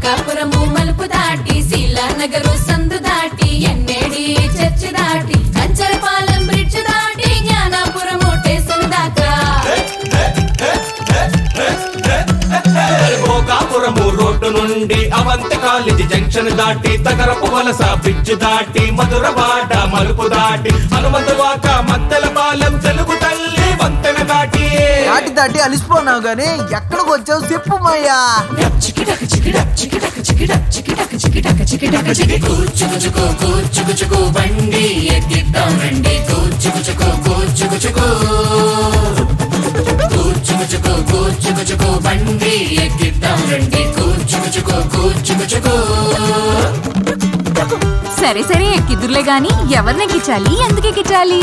భోగాపురము మలుపు దాటి శీలానగరు సందు దాటి ఎన్నేడి చర్చి దాటి కంచరపాలెం బ్రిడ్జ్ దాటి జ్ఞానాపురము స్టేషన్ దాకా భోగాపురము రోడ్డు నుండి అవంతి కాలేజీ జంక్షన్ దాటి తగరపు వలస బ్రిడ్జ్ దాటి మధురవాడ మలుపు దాటి హనుమంతవాక మద్దెల పాలెం తెలుగు తల్లి వంతెన దాటి దాటి దాటి అలిసిపోన్నావు గానీ ఎక్కడికి వచ్చావు చెప్పు మాయా చికిటక చికిటక చికిటక చికిటక చికిటక చికిటక చికిటక చికి కూర్చుకుచుకో కూర్చుకుచుకో బండి ఎక్కిద్దాం రండి కూర్చుకుచుకో కూర్చుకుచుకో కూర్చుకుచుకో కూర్చుకుచుకో బండి ఎక్కిద్దాం రండి కూర్చుకుచుకో కూర్చుకుచుకో సరే సరే ఎక్కిద్దురులే గాని ఎవరిని ఎక్కించాలి ఎందుకు ఎక్కించాలి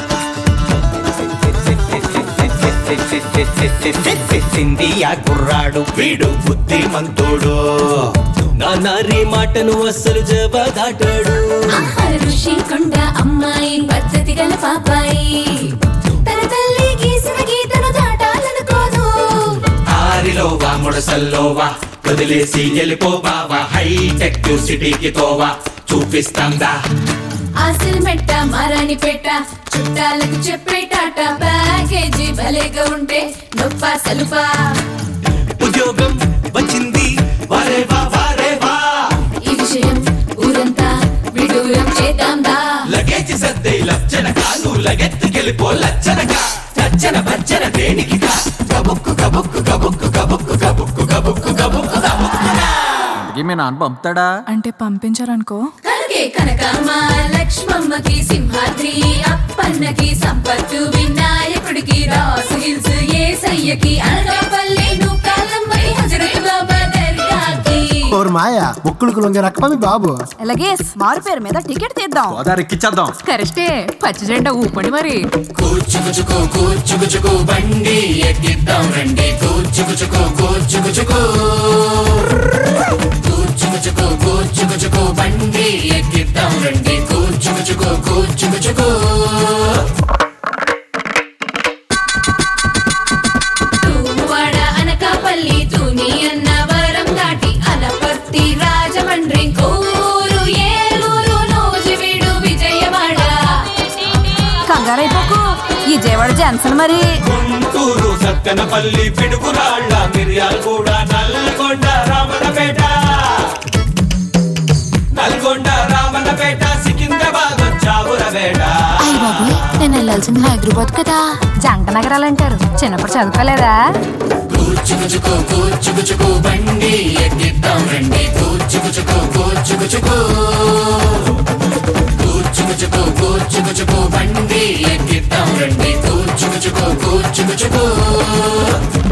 సింధియా కుర్రాడు వీడు బుద్ధిమంతుడు నా నారి మాటను అస్సలు జవదాటాడు ఆహార ఋషి కొండ అమ్మాయి పద్ధతి గల పాపాయి తన తల్లి గీసిన గీతను దాటాలనుకోదు ఆరిలో వా ముడసల్లోవా వదిలేసి వెళ్ళిపోవావా హైటెక్ సిటీకి తోవా చూపిస్తాందా ఆసిల్ మెట్ట మారాని పెట్ట చుట్టాలకు చెప్పేటాట ప్యాకేజీ భలేగా ఉంటే నొప్ప సలుపా ఉద్యోగం వచ్చింది వారే వా వారే వా ఈ విషయం ఊరంతా విడూరం చేద్దాం దా లగేజ్ సర్దే లచ్చనక నువ్వు లగెత్తుకెళ్ళిపో లచ్చనక చచ్చన భచ్చన దేనికి గబుక్కు గబుక్కు గబుక్కు గబుక్కు గబుక్కు గబుక్కు గబుక్కు గబుక్కురా మీ నాన్న పంపుతాడా అంటే పంపించారనుకో కనుకే కనకమ్మ లక్ష్మమ్మకి సింహాద్రి అప్పన్నకి సంపత్తు వినాయకుడికి రాసు హిల్స్ ఏసయ్యకి అనకాపల్లి నూకాలమ్మకి హజరత్ బాబా దర్గాకి ఓరు మాయ బొక్కులకు లొంగే రకమా మీ బాబు అలాగే మారు పేరు మీద టికెట్ తీద్దాం గోదావరి ఎక్కిచ్చేద్దాం కరెక్టే పచ్చి జెండా ఊపండి మరి కూర్చుకుచుకో కూర్చుకుచుకో బండి ఎక్కిద్దాం రండి కూర్చుకుచుకో కూర్చుకుచుకో కూర్చుకుచుకో కూర్చుకుచుకో బండి ఎక్కిద్దాం రండి కూర్చుకుచుకో కూర్చుకుచుకో తూమువాడ అనకాపల్లి తుని అన్నవరం దాటి అనపర్తి రాజమండ్రి కోరు ఏలూరు నూజివీడు విజయవాడ కంగారైపోకు ఈ జయవాడ జాన్సన్ మరి గుంటూరు సక్కనపల్లి పిడుగురాళ్ళ మిర్యాల కూడా నల్గొండ రామన్నపేట నల్గొండ రామన్నపేట సికింద్రాబాద్ చావురవేట అయ్య బాబోయ్ నేను వెళ్ళాల్సింది హైదరాబాద్ కదా జంట నగరాలు అంటారు చిన్నప్పుడు చదువుకోలేదా కూర్చుకుచుకో కూర్చుకుచుకో బండి ఎక్కిద్దాం రండి కూర్చుకుచుకో కూర్చుకుచుకో కూర్చుకుచుకో కూర్చుకుచుకో బండి ఎక్కిద్దాం రండి కూర్చుకుచుకో కూర్చుకుచుకో